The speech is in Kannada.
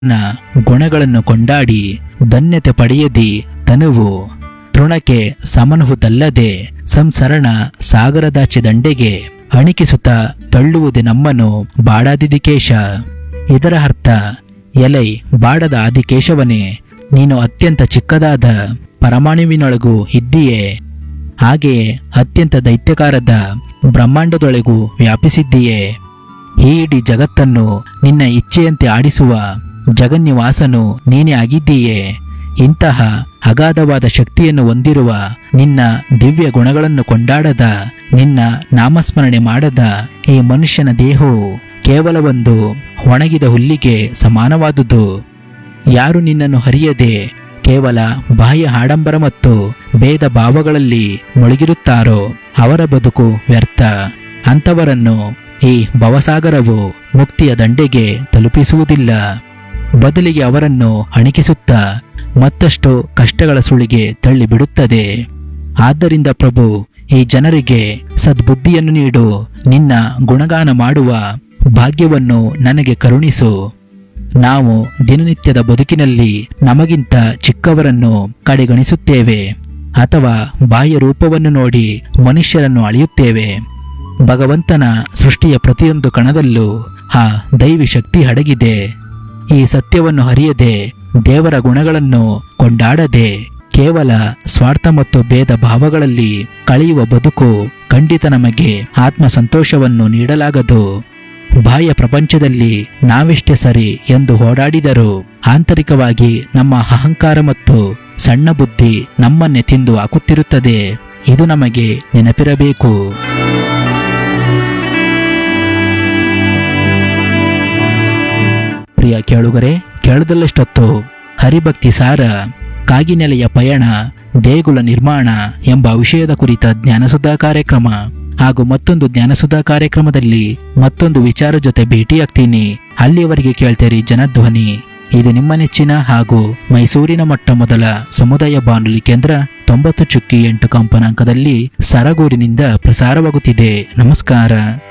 ನ ಗುಣಗಳನ್ನು ಕೊಂಡಾಡಿ ಧನ್ಯತೆ ಪಡೆಯದಿ ತನುವು ತೃಣಕ್ಕೆ ಸಮನಹುದಲ್ಲದೆ ಸಂಸರಣ ಸಾಗರದಾಚೆ ದಂಡೆಗೆ ಅಣಿಕಿಸುತ್ತ ತಳ್ಳುವುದೇ ನಮ್ಮನು ಬಾಡಾದಿದಿಕೇಶ ಇದರ ಅರ್ಥ ಎಲೈ ಬಾಡದ ಆದಿಕೇಶವನೇ ನೀನು ಅತ್ಯಂತ ಚಿಕ್ಕದಾದ ಪರಮಾಣುವಿನೊಳಗೂ ಇದ್ದೀಯೇ ಹಾಗೆಯೇ ಅತ್ಯಂತ ದೈತ್ಯಕಾರದ ಬ್ರಹ್ಮಾಂಡದೊಳಗೂ ವ್ಯಾಪಿಸಿದ್ದೀಯೇ ಈ ಇಡೀ ಜಗತ್ತನ್ನು ನಿನ್ನ ಇಚ್ಛೆಯಂತೆ ಆಡಿಸುವ ಜಗನ್ನಿವಾಸನು ನೀನೇ ಆಗಿದ್ದೀಯೇ ಇಂತಹ ಅಗಾಧವಾದ ಶಕ್ತಿಯನ್ನು ಹೊಂದಿರುವ ನಿನ್ನ ದಿವ್ಯ ಗುಣಗಳನ್ನು ಕೊಂಡಾಡದ ನಿನ್ನ ನಾಮಸ್ಮರಣೆ ಮಾಡದ ಈ ಮನುಷ್ಯನ ದೇಹವು ಕೇವಲ ಒಂದು ಒಣಗಿದ ಹುಲ್ಲಿಗೆ ಸಮಾನವಾದುದು ಯಾರು ನಿನ್ನನ್ನು ಹರಿಯದೆ ಕೇವಲ ಬಾಹ್ಯ ಆಡಂಬರ ಮತ್ತು ಭೇದ ಭಾವಗಳಲ್ಲಿ ಮುಳುಗಿರುತ್ತಾರೋ ಅವರ ಬದುಕು ವ್ಯರ್ಥ ಅಂಥವರನ್ನು ಈ ಭವಸಾಗರವು ಮುಕ್ತಿಯ ದಂಡೆಗೆ ತಲುಪಿಸುವುದಿಲ್ಲ ಬದಲಿಗೆ ಅವರನ್ನು ಅಣಿಕಿಸುತ್ತಾ ಮತ್ತಷ್ಟು ಕಷ್ಟಗಳ ಸುಳಿಗೆ ತಳ್ಳಿಬಿಡುತ್ತದೆ ಆದ್ದರಿಂದ ಪ್ರಭು ಈ ಜನರಿಗೆ ಸದ್ಬುದ್ಧಿಯನ್ನು ನೀಡು ನಿನ್ನ ಗುಣಗಾನ ಮಾಡುವ ಭಾಗ್ಯವನ್ನು ನನಗೆ ಕರುಣಿಸು ನಾವು ದಿನನಿತ್ಯದ ಬದುಕಿನಲ್ಲಿ ನಮಗಿಂತ ಚಿಕ್ಕವರನ್ನು ಕಡೆಗಣಿಸುತ್ತೇವೆ ಅಥವಾ ಬಾಹ್ಯ ರೂಪವನ್ನು ನೋಡಿ ಮನುಷ್ಯರನ್ನು ಅಳೆಯುತ್ತೇವೆ ಭಗವಂತನ ಸೃಷ್ಟಿಯ ಪ್ರತಿಯೊಂದು ಕಣದಲ್ಲೂ ಆ ದೈವಿ ಶಕ್ತಿ ಅಡಗಿದೆ ಈ ಸತ್ಯವನ್ನು ಅರಿಯದೆ ದೇವರ ಗುಣಗಳನ್ನು ಕೊಂಡಾಡದೆ ಕೇವಲ ಸ್ವಾರ್ಥ ಮತ್ತು ಭೇದ ಭಾವಗಳಲ್ಲಿ ಕಳೆಯುವ ಬದುಕು ಖಂಡಿತ ನಮಗೆ ಆತ್ಮ ಸಂತೋಷವನ್ನು ನೀಡಲಾಗದು ಬಾಹ್ಯ ಪ್ರಪಂಚದಲ್ಲಿ ನಾವೆಷ್ಟೇ ಸರಿ ಎಂದು ಓಡಾಡಿದರೂ ಆಂತರಿಕವಾಗಿ ನಮ್ಮ ಅಹಂಕಾರ ಮತ್ತು ಸಣ್ಣ ಬುದ್ಧಿ ನಮ್ಮನ್ನೇ ತಿಂದು ಹಾಕುತ್ತಿರುತ್ತದೆ ಇದು ನಮಗೆ ನೆನಪಿರಬೇಕು ಪ್ರಿಯ ಕೇಳುಗರೆ ಕೇಳದಲ್ಲಷ್ಟೊತ್ತು ಹರಿಭಕ್ತಿ ಸಾರ ಕಾಗಿನೆಲೆಯ ಪಯಣ ದೇಗುಲ ನಿರ್ಮಾಣ ಎಂಬ ವಿಷಯದ ಕುರಿತ ಜ್ಞಾನಸುಧಾ ಕಾರ್ಯಕ್ರಮ ಹಾಗೂ ಮತ್ತೊಂದು ಜ್ಞಾನಸುಧಾ ಕಾರ್ಯಕ್ರಮದಲ್ಲಿ ಮತ್ತೊಂದು ವಿಚಾರ ಜೊತೆ ಭೇಟಿಯಾಗ್ತೀನಿ ಅಲ್ಲಿಯವರೆಗೆ ಕೇಳ್ತೀರಿ ಜನಧ್ವನಿ ಇದು ನಿಮ್ಮ ನೆಚ್ಚಿನ ಹಾಗೂ ಮೈಸೂರಿನ ಮೊಟ್ಟ ಮೊದಲ ಸಮುದಾಯ ಬಾನುಲಿ ಕೇಂದ್ರ ತೊಂಬತ್ತು ಚುಕ್ಕಿ ಎಂಟು ಕಂಪನಾಂಕದಲ್ಲಿ ಸರಗೂರಿನಿಂದ ಪ್ರಸಾರವಾಗುತ್ತಿದೆ ನಮಸ್ಕಾರ